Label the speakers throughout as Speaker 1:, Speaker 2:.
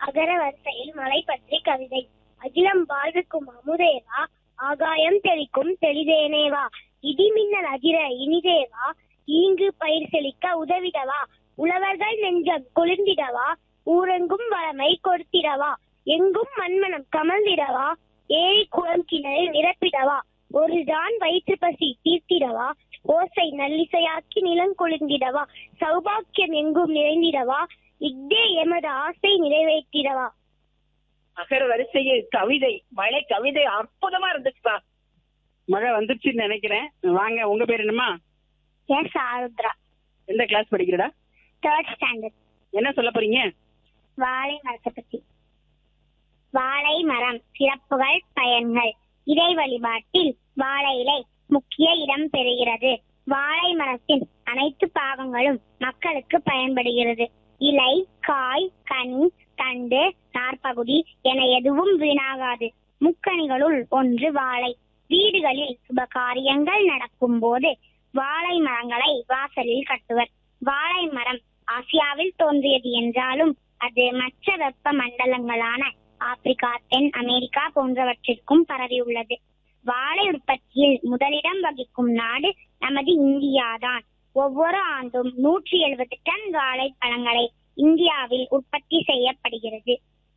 Speaker 1: அகர வரிசையில் மலை பற்றி கவிதை அகிலம் வாழ்வுக்கும் அமுதேவா ஆகாயம் தெளிக்கும் தெளிதேனேவா இடிமின்னல் அதிர இனிதேவா ஈங்கு பயிர் செழிக்க உதவிடவா உழவர்கள் நெஞ்சம் குளிர்ந்திடவா ஊரெங்கும் வளமை கொடுத்திடவா எங்கும் மண்மனம் கமழ்ந்திடவா ஏரி குளம் கிணறு நிரப்பிடவா ஒரு தான் வயிற்று பசி தீர்த்திடவா ஓசை நல்லிசையாக்கி நிலங்குளிர்ந்திடவா சௌபாக்கியம் எங்கும் நிறைந்திடவா இஃதே எமது ஆசை நிறைவேற்றிடவா
Speaker 2: அகர வரிசையில் கவிதை மழை கவிதை அற்புதமா இருந்துச்சுப்பா
Speaker 3: மழை வந்துருச்சுன்னு நினைக்கிறேன் வாங்க உங்க பேர் என்னம்மா
Speaker 1: எஸ் ஆருத்ரா
Speaker 3: எந்த கிளாஸ் படிக்கிறடா
Speaker 1: தேர்ட் ஸ்டாண்டர்ட்
Speaker 3: என்ன சொல்ல போறீங்க
Speaker 1: வாழை மரத்தை பத்தி வாழை மரம் சிறப்புகள் பயன்கள் இறை வழிபாட்டில் வாழை இலை முக்கிய இடம் பெறுகிறது வாழை மரத்தின் அனைத்து பாகங்களும் மக்களுக்கு பயன்படுகிறது இலை காய் கனி தண்டு நார்பகுதி என எதுவும் வீணாகாது முக்கணிகளுள் ஒன்று வாழை வீடுகளில் சுப காரியங்கள் நடக்கும் போது வாழை மரங்களை வாசலில் கட்டுவர் வாழை மரம் ஆசியாவில் தோன்றியது என்றாலும் அது மற்ற வெப்ப மண்டலங்களான ஆப்பிரிக்கா தென் அமெரிக்கா போன்றவற்றிற்கும் பரவியுள்ளது வாழை உற்பத்தியில் முதலிடம் வகிக்கும் நாடு நமது இந்தியாதான் ஒவ்வொரு ஆண்டும் நூற்றி எழுபது டன் வாழைப்பழங்களை இந்தியாவில் உற்பத்தி செய்யப்படுகிறது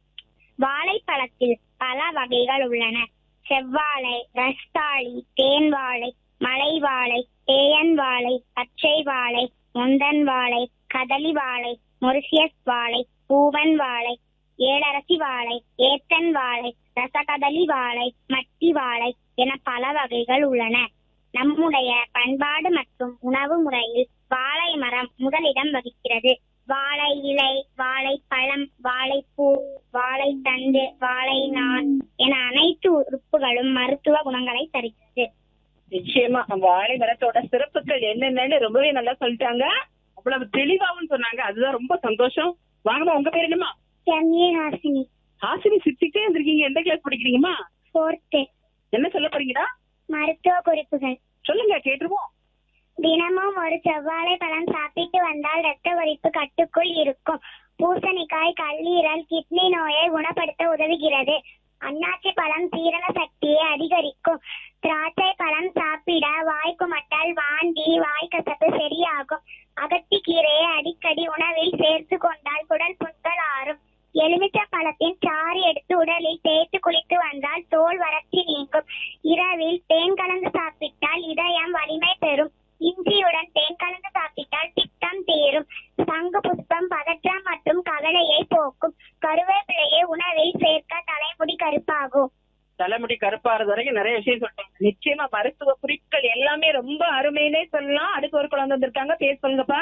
Speaker 1: வாழைப்பழத்தில் பல வகைகள் உள்ளன செவ்வாழை ரஸ்தாளி தேன் வாழை மலை வாழை தேயன் வாழை பச்சை வாழை முந்தன் வாழை கதலி வாழை மொரிசியஸ் வாழை பூவன் வாழை ஏலரசி வாழை ஏத்தன் வாழை ரசகதலி வாழை மட்டி வாழை என பல வகைகள் உள்ளன நம்முடைய பண்பாடு மற்றும் உணவு முறையில் வாழை மரம் முதலிடம் வகிக்கிறது வாழை இலை வாழைப்பழம் வாழைப்பூ வாழைத்தண்டு வாழை நார் என அனைத்து உறுப்புகளும் மருத்துவ குணங்களை தருகிறது
Speaker 2: நிச்சயமா வாழை மரத்தோட சிறப்புகள் என்னென்னு ரொம்பவே நல்லா சொல்லிட்டாங்க
Speaker 3: அவ்வளவு தெளிவாவும் சொன்னாங்க அதுதான் ரொம்ப சந்தோஷம் வாங்கம்மா உங்க பேர் என்னம்மா
Speaker 1: எம்ஏ ஹாசினி
Speaker 3: ஹாசினி சிரிச்சுட்டே இருந்திருக்கீங்க எந்த கிளாஸ் படிக்கிறீங்கம்மா
Speaker 1: ஃபோர்த்து
Speaker 3: என்ன சொல்ல போறீங்கடா
Speaker 1: மருத்துவ குறிப்புகள்
Speaker 3: சொல்லுங்க கேட்டுருவோம்
Speaker 1: தினமும் ஒரு செவ்வாழை பழம் சாப்பிட்டு வந்தால் ரத்த கொதிப்பு கட்டுக்குள் இருக்கும் பூசணிக்காய் கல்லீரல் கிட்னி நோயை குணப்படுத்த உதவுகிறது அன்னாச்சி பழம் சீரண சக்தியை அதிகரிக்கும் திராட்சை பழம் சாப்பிட வாய் குமட்டல் வாந்தி வாய் கசப்பு சரியாகும் அகத்தி கீரையை அடிக்கடி உணவில் சேர்த்து கொண்டால் குடல் புண்கள் ஆறும் எலுமிச்சை பழத்தின் சாறு எடுத்து உடலில் தேய்த்து குளித்து வந்தால் தோல் வறட்சி நீங்கும் இரவில் தேன் கலந்து சாப்பிட்டால் இதயம் வலிமை பெறும் இஞ்சியுடன் தேன் கலந்து சாப்பிட்டால் பித்தம் தீரும் சங்கு புஷ்பம் பதற்றம் மற்றும் கவலையை போக்கும் கருவேப்பிலையை உணவில் சேர்க்க தலைமுடி கருப்பாகும்
Speaker 3: தலைமுடி கருப்பாறது வரைக்கும் நிறைய விஷயம் சொல்லிட்டாங்க
Speaker 2: நிச்சயமா மருத்துவ குறிப்புகள் எல்லாமே ரொம்ப அருமையிலே சொல்லலாம் அடுத்து ஒரு குழந்தை வந்திருக்காங்க பேர் சொல்லுங்கப்பா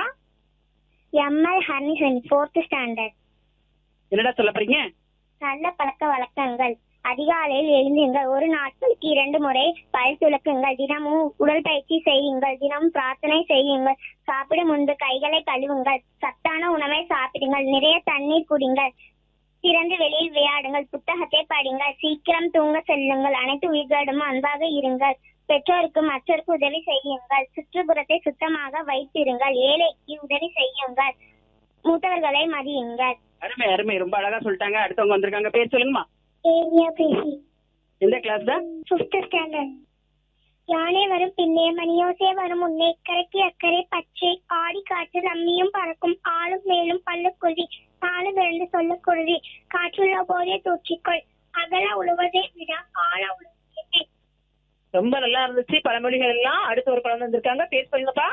Speaker 1: எம்எல் ஹர்னிசன் ஃபோர்த் ஸ்டாண்டர்ட்
Speaker 3: என்னடா சொல்ல போறீங்க
Speaker 1: நல்ல பழக்க வழக்கங்கள் அதிகாலையில் எழுந்துங்கள் ஒரு நாட்களுக்கு இரண்டு முறை பல் துலக்குங்கள் தினமும் உடற்பயிற்சி செய்யுங்கள் தினமும் பிரார்த்தனை செய்யுங்கள் சாப்பிடும் முன்பு கைகளை கழுவுங்கள் சத்தான உணவை சாப்பிடுங்கள் நிறைய தண்ணீர் குடிங்கள் திறந்து வெளியில் விளையாடுங்கள் புத்தகத்தை படிங்கள் சீக்கிரம் தூங்க செல்லுங்கள் அனைத்து உயிர்களிடமும் அன்பாக இருங்கள் பெற்றோருக்கு மற்றவருக்கு உதவி செய்யுங்கள் சுற்றுப்புறத்தை சுத்தமாக வைத்திருங்கள் ஏழைக்கு உதவி செய்யுங்கள் மூத்தவர்களை மதியுங்கள்
Speaker 3: அருமை அருமை ரொம்ப அழகா சொல்லிட்டாங்க அடுத்தவங்க வந்திருக்காங்க பேர் சொல்லுங்கம்மா
Speaker 1: ஏரியா பேசி
Speaker 3: எந்த கிளாஸ் தான்
Speaker 1: ஃபிஃப்த் ஸ்டாண்டர்ட் யானே வரும் பின்னே மணியோசே வரும் முன்னே கரைக்கு அக்கறை பச்சை ஆடி காற்று நம்மியும் பறக்கும் ஆளும் மேலும் பல்லுக்குருவி நாலு விழுந்து சொல்லுக்குருவி காற்றுள்ள போதே தூற்றிக்கொள் அகல உழுவதை விட ஆழ உழுவதே
Speaker 2: ரொம்ப நல்லா இருந்துச்சு பழமொழிகள் எல்லாம் அடுத்து ஒரு குழந்தை வந்திருக்காங்க பேர் சொல்லுங்கப்பா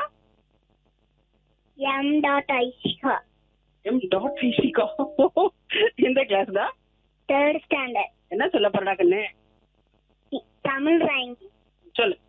Speaker 1: எம் டாட் ஐசிகா
Speaker 3: எம் டாட் பிசிகா எந்த கிளாஸ் தான்
Speaker 1: தேர்ட் ஸ்டாண்டர்ட்
Speaker 3: என்ன சொல்ல போறடா கண்ணு
Speaker 1: தமிழ் ரைம்
Speaker 3: சொல்லு